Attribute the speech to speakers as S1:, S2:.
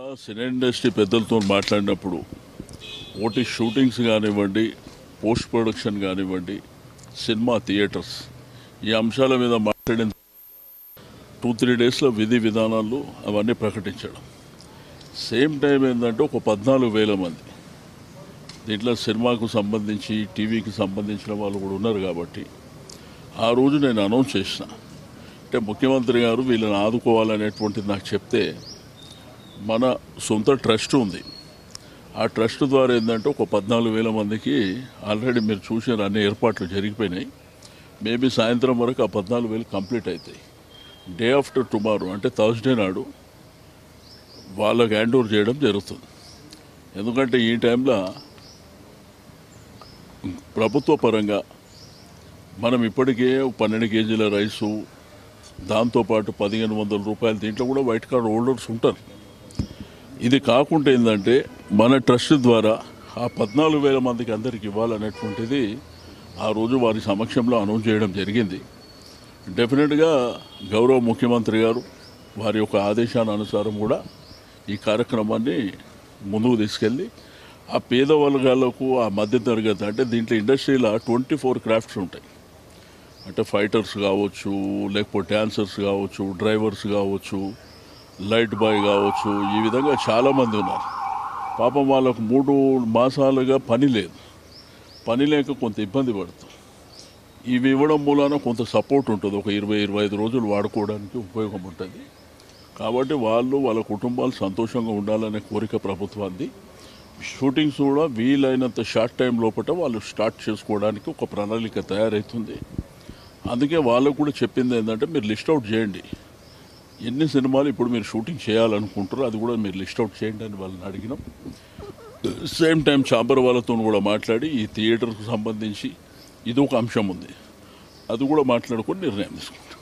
S1: cine industry పెద్దలతో మాట్లాడినప్పుడు OTT shootings కానివ్వండి పోస్ట్ ప్రొడక్షన్ కానివ్వండి సినిమా థియేటర్స్ ఈ అంశాల మీద మాట్లాడిన టూ త్రీ డేస్లో విధి విధానాలు అవన్నీ ప్రకటించడం సేమ్ టైం ఏంటంటే ఒక పద్నాలుగు వేల మంది దీంట్లో సినిమాకు సంబంధించి టీవీకి సంబంధించిన వాళ్ళు కూడా ఉన్నారు కాబట్టి ఆ రోజు నేను అనౌన్స్ చేసిన అంటే ముఖ్యమంత్రి గారు వీళ్ళని ఆదుకోవాలనేటువంటిది నాకు చెప్తే మన సొంత ట్రస్ట్ ఉంది ఆ ట్రస్ట్ ద్వారా ఏంటంటే ఒక పద్నాలుగు వేల మందికి ఆల్రెడీ మీరు చూసిన అన్ని ఏర్పాట్లు జరిగిపోయినాయి మేబీ సాయంత్రం వరకు ఆ పద్నాలుగు వేలు కంప్లీట్ అవుతాయి డే ఆఫ్టర్ టుమారో అంటే థర్స్డే నాడు వాళ్ళకి హ్యాండ్ ఓవర్ చేయడం జరుగుతుంది ఎందుకంటే ఈ టైంలో ప్రభుత్వ పరంగా మనం ఇప్పటికే ఒక పన్నెండు కేజీల రైసు దాంతోపాటు పదిహేను వందల రూపాయలు దీంట్లో కూడా వైట్ కార్డ్ హోల్డర్స్ ఉంటారు ఇది కాకుండా ఏంటంటే మన ట్రస్ట్ ద్వారా ఆ పద్నాలుగు వేల మందికి అందరికి ఇవ్వాలనేటువంటిది ఆ రోజు వారి సమక్షంలో అనౌన్స్ చేయడం జరిగింది డెఫినెట్గా గౌరవ ముఖ్యమంత్రి గారు వారి యొక్క ఆదేశానుసారం కూడా ఈ కార్యక్రమాన్ని ముందుకు తీసుకెళ్ళి ఆ పేద వర్గాలకు ఆ మధ్య తరగతి అంటే దీంట్లో ఇండస్ట్రీలో ట్వంటీ ఫోర్ క్రాఫ్ట్స్ ఉంటాయి అంటే ఫైటర్స్ కావచ్చు లేకపోతే డాన్సర్స్ కావచ్చు డ్రైవర్స్ కావచ్చు లైట్ బాయ్ కావచ్చు ఈ విధంగా చాలామంది ఉన్నారు పాపం వాళ్ళకు మూడు మాసాలుగా పని లేదు పని లేక కొంత ఇబ్బంది పడుతుంది ఇవి ఇవ్వడం మూలాన కొంత సపోర్ట్ ఉంటుంది ఒక ఇరవై ఇరవై ఐదు రోజులు వాడుకోవడానికి ఉపయోగం ఉంటుంది కాబట్టి వాళ్ళు వాళ్ళ కుటుంబాలు సంతోషంగా ఉండాలనే కోరిక ప్రభుత్వాన్ని షూటింగ్స్ కూడా వీలైనంత షార్ట్ టైం లోపల వాళ్ళు స్టార్ట్ చేసుకోవడానికి ఒక ప్రణాళిక తయారవుతుంది అందుకే వాళ్ళకు కూడా చెప్పింది ఏంటంటే మీరు లిస్ట్ అవుట్ చేయండి ఎన్ని సినిమాలు ఇప్పుడు మీరు షూటింగ్ చేయాలనుకుంటారో అది కూడా మీరు లిస్ట్ అవుట్ చేయండి అని వాళ్ళని అడిగినాం సేమ్ టైం చాంబర్ వాళ్ళతో కూడా మాట్లాడి ఈ థియేటర్కు సంబంధించి ఇది ఒక అంశం ఉంది అది కూడా మాట్లాడుకొని నిర్ణయం తీసుకుంటాం